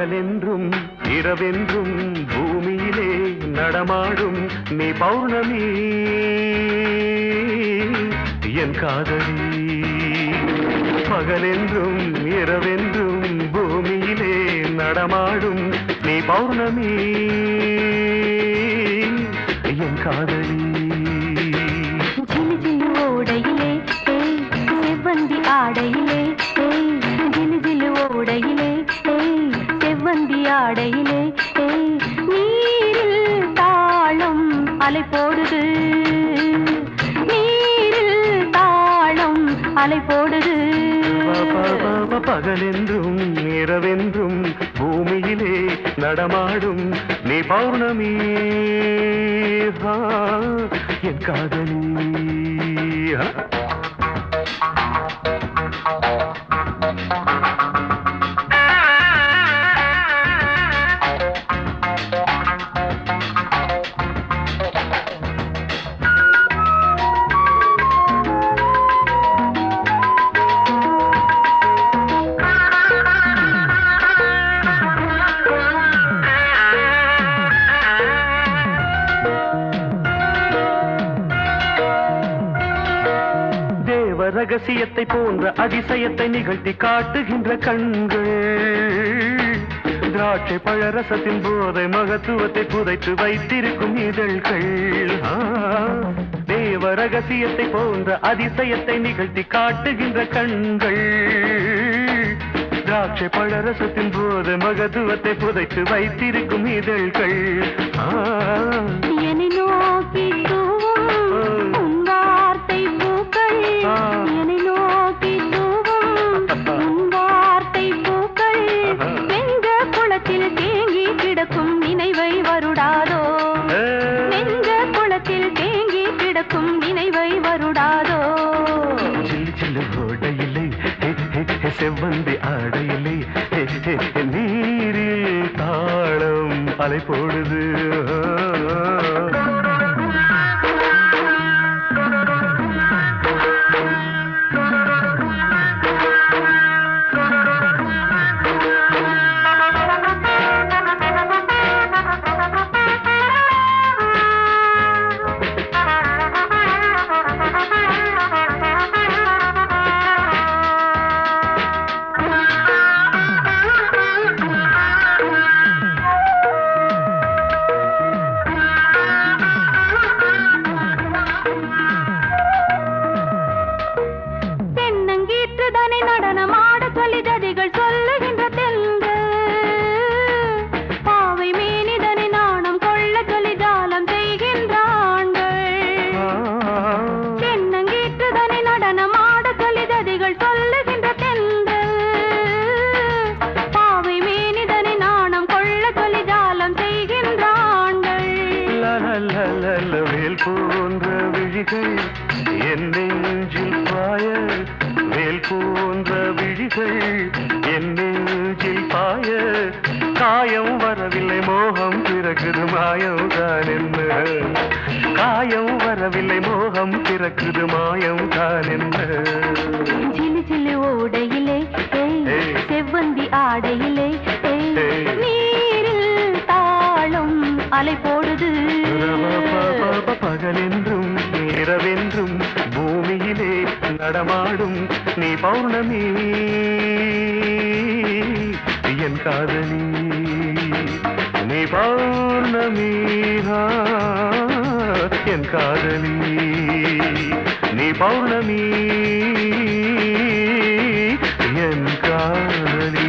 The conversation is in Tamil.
பகலென்றும் இரவென்றும் பூமியிலே நடமாடும் நீ பௌர்ணமி என் காதலி பகலென்றும் இரவென்றும் பூமியிலே நடமாடும் நீ பௌர்ணமி என் காதலி ஜிலு ஜிலு ஓடையிலே ஏய் செவ்வந்தி ஆடையிலே ஏய் ஜிலு ஜிலு ஓடையிலே ஏய் செவ்வந்தி ஆடையிலே ஏய் நீரில் தாளம் அலை போடுது நீரில் தாளம் அலை போடுது ப- ப- ப- ப- பகலென்றும் இரவென்றும் பூமியிலே நடமாடும் நீ பௌர்ணமி ஆ, என் காதலி ஆ. தேவ ரகசியத்தை போன்ற அதிசயத்தை நிகழ்த்தி காட்டுகின்ற கண்கள் திராட்சை பழரசத்தின் போதை மகத்துவத்தை புதைத்து வைத்திருக்கும் இதழ்கள் ஆ, தேவ ரகசியத்தை போன்ற அதிசயத்தை நிகழ்த்தி காட்டுகின்ற கண்கள் திராட்சை பழரசத்தின் போது மகத்துவத்தை புதைத்து வைத்திருக்கும் இதழ்கள் ஆ, என்னை நோக்கி தூவும் உன் வார்த்தை பூக்கள் ஆ. என்னை நோக்கி தூவும் உன் வார்த்தை பூக்கள் ஆஹா. நெஞ்ச குளத்தில் தேங்கி கிடக்கும் நினைவை வருடாதோ ஏ. நெஞ்ச குளத்தில் தேங்கி கிடக்கும் நினைவை வருடாதோ சில்லு சில்லு ஓடையிலே ஹே, ஹே, ஹே, செவ்வந்தி ஆடையிலே ஹே, ஹே, ஹே, நீரில் தாளம் அலை போடுது தென்னங்கீற்றுதனை நடனமாட சொல்லி ஜதிகள் சொல்லுகின்ற தென்று பாவை மேனிதனை நாணம் கொள்ள சொல்லி ஜாலம் செய்கின்ற ஆண்கள் தென்னங்கீற்றுதனை நடனமாட சொல்லி ஜதிகள் சொல்லுகின்ற தென்று பாவை மேனிதனை நாணம் கொள்ள சொல்லி ஜாலம் செய்கின்ற ஆண்கள் லலலலல, வேல் போன்ற விழிகள் என் நெஞ்சில் பாய வேல் போன்ற விழிகள் என் நெஞ்சில் பாய காயம் வரவில்லை மோகம் பிறகுது மாயம் தான் என்ன காயம் வரவில்லை மோகம் பிறகுது மாயம் தான் என்ன சிலு சிலு ஓடையிலே ஏய், ஏய். செவ்வந்தி ஆடையிலே ஏய், ஏய். நீரில் தாளம் அலை போடுது ரவபபப பகலென்றும் இரவென்றும் பூமியிலே நடமாடும் நீ பௌர்ணமி என் காதலி நீ பௌர்ணமி ஆ, என் காதலி நீ பௌர்ணமி என் காதலி